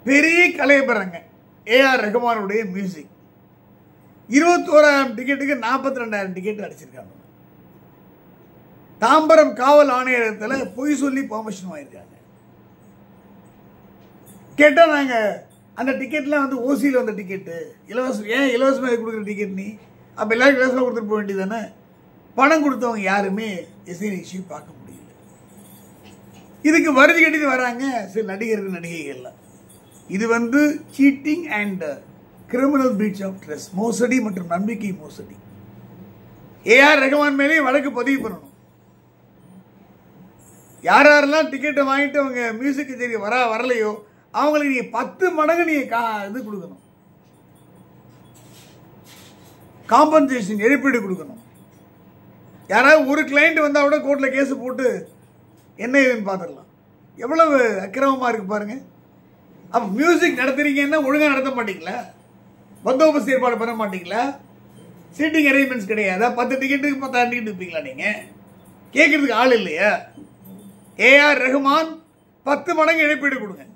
பெரிய கலையபரங்க ஏஆர் ரஹ்மானுடைய மியூசிக் இருபத்தோராயிரம் டிக்கெட்டுக்கு நாற்பத்தி ரெண்டாயிரம் டிக்கெட் அடிச்சிருக்காங்க தாம்பரம் காவல் ஆணையரகத்தில் பொய் சொல்லி பெர்மிஷன் வாங்கியிருக்காங்க கேட்டால் நாங்கள் அந்த டிக்கெட்லாம் வந்து ஓசியில் வந்த டிக்கெட்டு இலவசம் ஏன் இலவசமாக கொடுக்குற டிக்கெட் நீ அப்போ எல்லாருக்கும் இலவசமாக கொடுத்துட்டு போக வேண்டியதானே பணம் கொடுத்தவங்க யாருமே எஸ்ஐ இஷ்யூ பார்க்க முடியல இதுக்கு வருதி கட்டிட்டு வராங்க சில நடிகர்கள் நடிகைகள்லாம் இது வந்து cheating and criminal breach of trust மோசடி மற்றும் நம்பிக்கை மோசடி ஏஆர் ரஹ்மான் மேலே வழக்கு பதிவு பண்ணணும் யார் யாரெல்லாம் டிக்கெட்டை வாங்கிட்டு அவங்க மியூசிக் கச்சேரி வர வரலையோ அவங்களுக்கு நீங்க பத்து மடங்கு நீங்க கா இது கொடுக்கணும் காம்பன்சேஷன் இழப்பீடு கொடுக்கணும் யாராவது ஒரு கிளைண்ட் வந்தா கூட கோர்ட்ல கேஸ் போட்டு என்ன ஏதுன்னு பார்த்துடலாம் எவ்வளவு அக்கிரமமா இருக்கு பாருங்க அப்ப மியூசிக் நடத்துறீங்கன்னா ஒழுங்கா நடத்த மாட்டீங்களா பந்தோபஸ்து ஏற்பாடு பண்ண மாட்டீங்களா சீட்டிங் அரேஞ்ச்மெண்ட்ஸ் கிடையாதா பத்து டிக்கெட்டுக்கு பத்தாயிரம் டிக்கெட் இருப்பீங்களா நீங்க கேட்கறதுக்கு ஆள் இல்லையா ஏஆர் ரஹ்மான் பத்து மடங்கு இழப்பீடு கொடுங்க